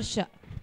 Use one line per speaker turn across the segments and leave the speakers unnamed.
ஹர்ஷா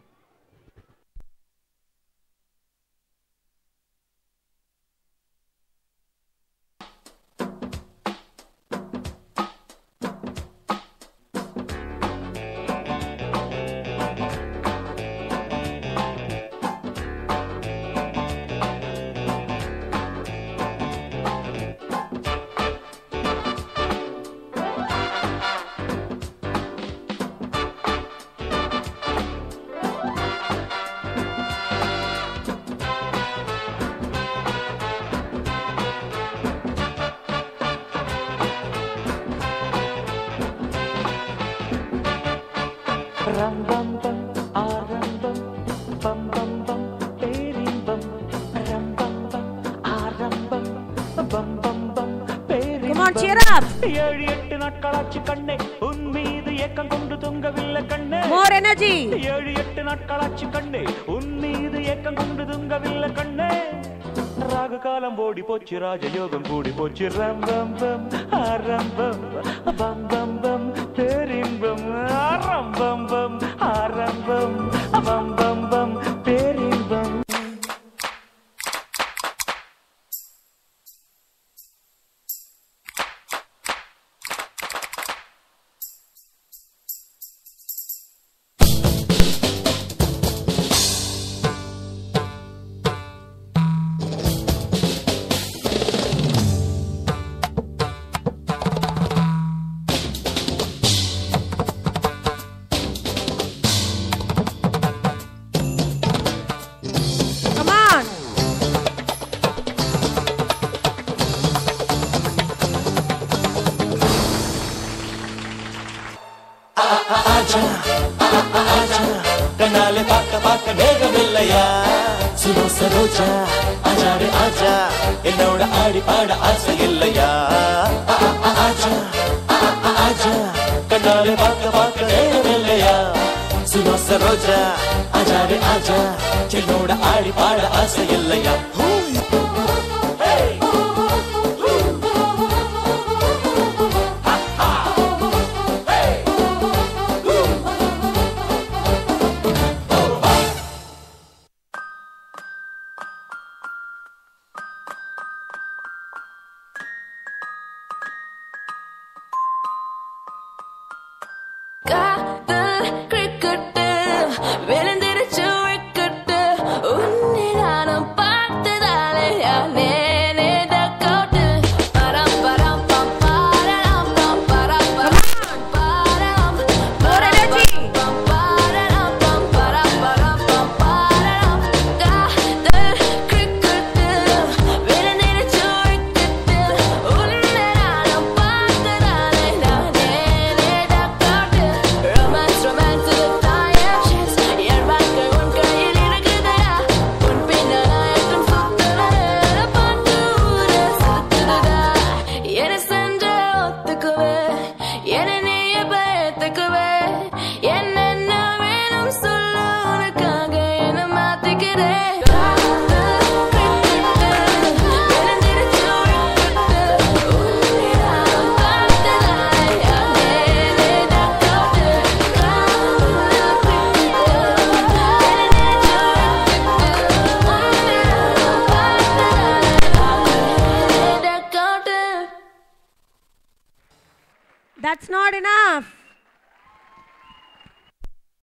ரம்பம்பம் ஆரம்பம் பம் பம் பம் பேரின்பம் ரம்பம்பம் ஆரம்பம் பம் பம் பம்
Come on, cheer
பேரின்பம்
up.
ஏழு எட்டு நாட்களாச்சு கண்ணே உன் மீது ஏக்கம் கொண்டு தொங்கவில்லை கண்ணே
More energy.
ஏழு எட்டு நாட்களாச்சு கண்ணே உன் மீது ஏக்கம் கொண்டு துங்கவில்லை கண்ணே ராகு காலம் ஓடி போச்சு ராஜயோகம் கூடி போச்சு ரம்பம் பம் ஆரம்பம் பம் பம் பம் பேரின்பம் ஆரம்பம் பம் ஆரம்பம் பம் பம் பம் பேரின்பம்
Come on.
கண்ணாலே பார்க்க பார்க்க நேரமில்லையா சுலோ சரோஜா ஆஜாரு ஆஜா என்னோட ஆடி பாட ஆசை இல்லையா ஆ, ஆ, ஆ, ஆஜா ஆ, ஆ, ஆ, ஆஜா கண்ணாலே பார்க்க பார்க்க நேரமில்லையா சுலோ சரோஜா ஆஜாரு ஆஜா என்னோட ஆடி பாட ஆசை இல்லையா ஹூ